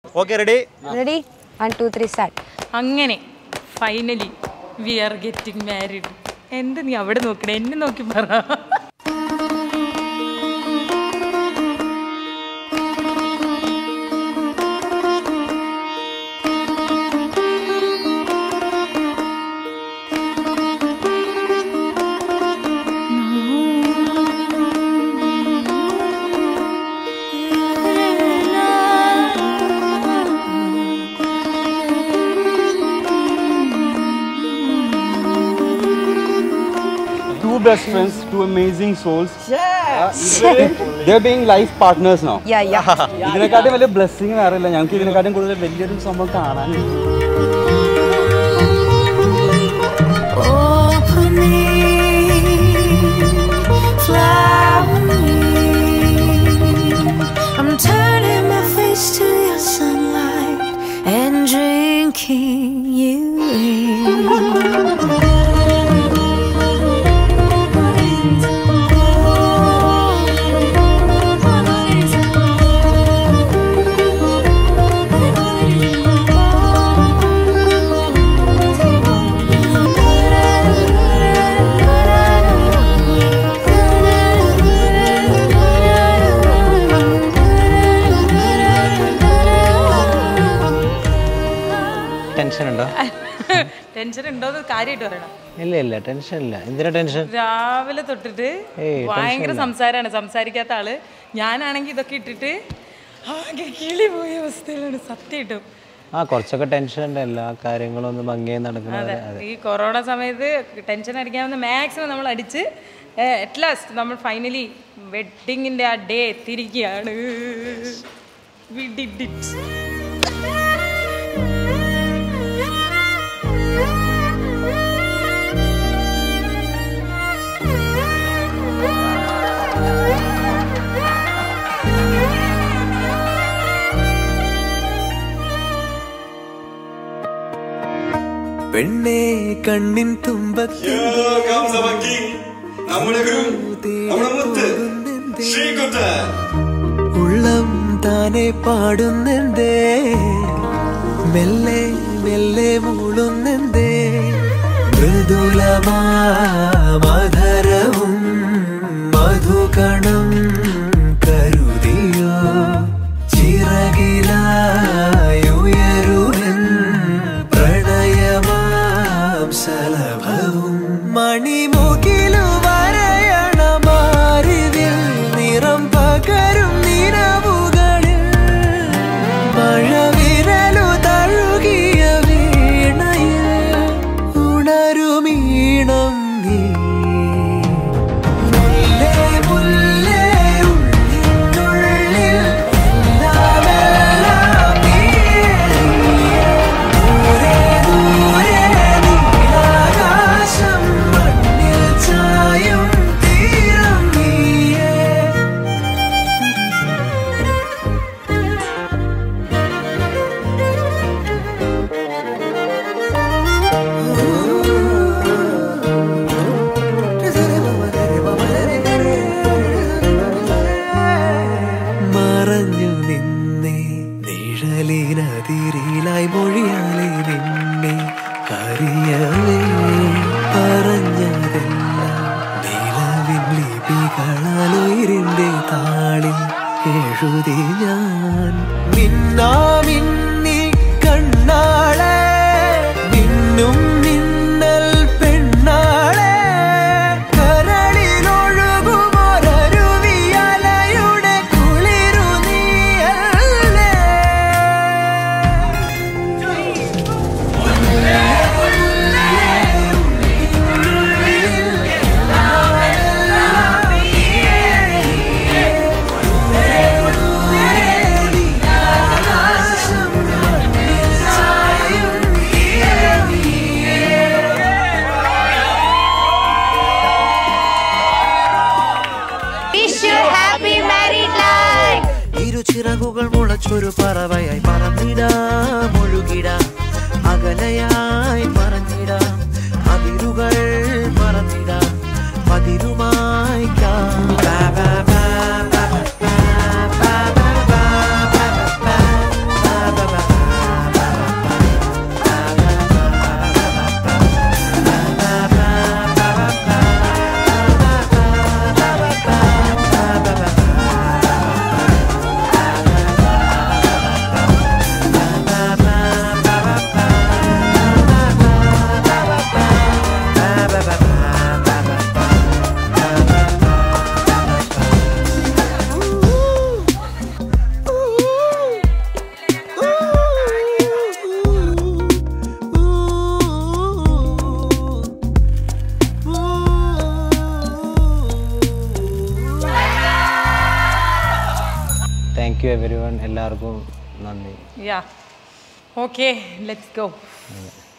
Okay ready ready one two three start അങ്ങനെ finally we are getting married എന്ത് നീ അവിടെ നോക്കണേ എന്നെ നോക്കി പറ two best friends, two amazing souls. They're being life partners now. യാ യാ ഇതിനെക്കാട്ടും വലിയ ബ്ലെസ്സിങ് വേറെ ഇല്ല ഞങ്ങൾക്ക് ഇതിനെക്കാട്ടും കൂടുതൽ വലിയൊരു സംഭവം കാണാനുണ്ട് Open me, flower me. I'm turning my face to your sunlight and drinking you tension ഉണ്ടോ ടെൻഷൻ ഉണ്ടോന്ന് കാര്യമായിട്ട് പറയണം ഇല്ല ഇല്ല ടെൻഷൻ ഇല്ല എന്തിനാ ടെൻഷൻ രാവിലെ തൊട്ടിട്ട് ഏയ്, ഭയങ്കര സംസാരമാണ് സംസാരിക്കാത്ത ആള് ഞാനാണെങ്കിൽ ഇതൊക്കെ ഇട്ടിട്ട് ആകെ കിളി പോയ അവസ്ഥയിലാണ് സത്യമായിട്ടും ആ കുറച്ചൊക്കെ ടെൻഷൻ ഉണ്ട് എല്ലാ കാര്യങ്ങളും ഒന്ന് ഭംഗിയായി നടക്കുന്നത് അതെ ഈ കൊറോണ സമയത്ത് ടെൻഷൻ അടിക്കാവുന്ന മാക്സിമം നമ്മൾ അടിച്ച് അറ്റ് ലാസ്റ്റ് നമ്മൾ ഫൈനലി വെഡിങ്ങിന്റെ ആ ഡേ എത്തിയിരിക്കുകയാണ് We did it. പെണ്ണേ കണ്ണിൻ തുമ്പത്ത് ഉള്ളം താനെ പാടുന്നെന്തേ മെല്ലെ മെല്ലെ മൂളുന്നെന്തേ മൃദുലമാ മധുരവും മധുകണം കരുതിയോ ചിറകിലായുയരുവൻ പ്രണയമാം സലഭവും മണിമുകിലു വരയണമാരിതിൽ നിറം പകരും നിറവുകളിൽ മഴവിരലു തഴുകിയ വീണയിൽ ഉണരുമീണം നീ മുല്ലേ മുല്ലേ ഉള്ളിനുള്ളിൽ എല്ലാമെല്ലാം നീയേ ദൂരെ ദൂരെ നീലാകാശം മണ്ണിൽ ചായും തീരം നീയേ മറഞ്ഞു നിന്നെ നിഴലിനതിരിലായി മൊഴിയാലെ നിന്നെ അറിയവേ പറഞ്ഞതെല്ലാം നിലവിൻ ലിപികളാൽ ഉയരിന്റെ താളിൽ എഴുതി ഞാൻ മിന്നാമിന്നി കണ്ണാളെ മിന്നും മിന്നൽ പെണ്ണാളെ കരളിലൊഴുകുമൊരരുവിയലയുടെ കുളിരു നീയല്ലേ wish you happy married life ഇരുചിറകുകൾ മുളച്ചൊരു പറവയായി പറന്നിടാം ഒഴുകിടാം അകലയായി പറഞ്ഞിടാം അതിരുകൾ പറന്നിടാം പതിരുമായി കാ താങ്ക് യു എവരി വൺ എല്ലാവർക്കും നന്ദി യാ ഓക്കെ ലെറ്റ്സ് ഗോ അതെ.